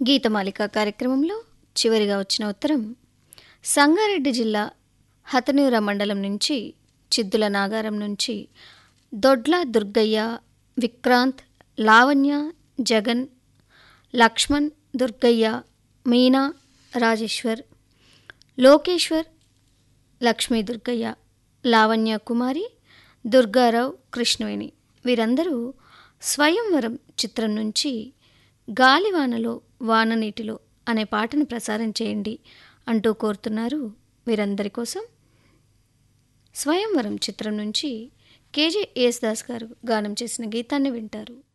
గీతమాలిక కార్యక్రమంలో చివరిగా వచ్చిన ఉత్తరం సంగారెడ్డి జిల్లా హతనూర మండలం నుంచి చిద్దుల నాగారం నుంచి దొడ్ల దుర్గయ్య విక్రాంత్ లావణ్య జగన్ లక్ష్మణ్ దుర్గయ్య మీనా రాజేశ్వర్ లోకేశ్వర్ లక్ష్మీ దుర్గయ్య లావణ్య కుమారి దుర్గారావు కృష్ణవేణి వీరందరూ స్వయంవరం చిత్రం నుంచి గాలివానలో వాననీటిలో అనే పాటను ప్రసారం చేయండి అంటూ కోరుతున్నారు వీరందరి కోసం స్వయంవరం చిత్రం నుంచి కేజే యేసుదాస్ గారు గానం చేసిన గీతాన్ని వింటారు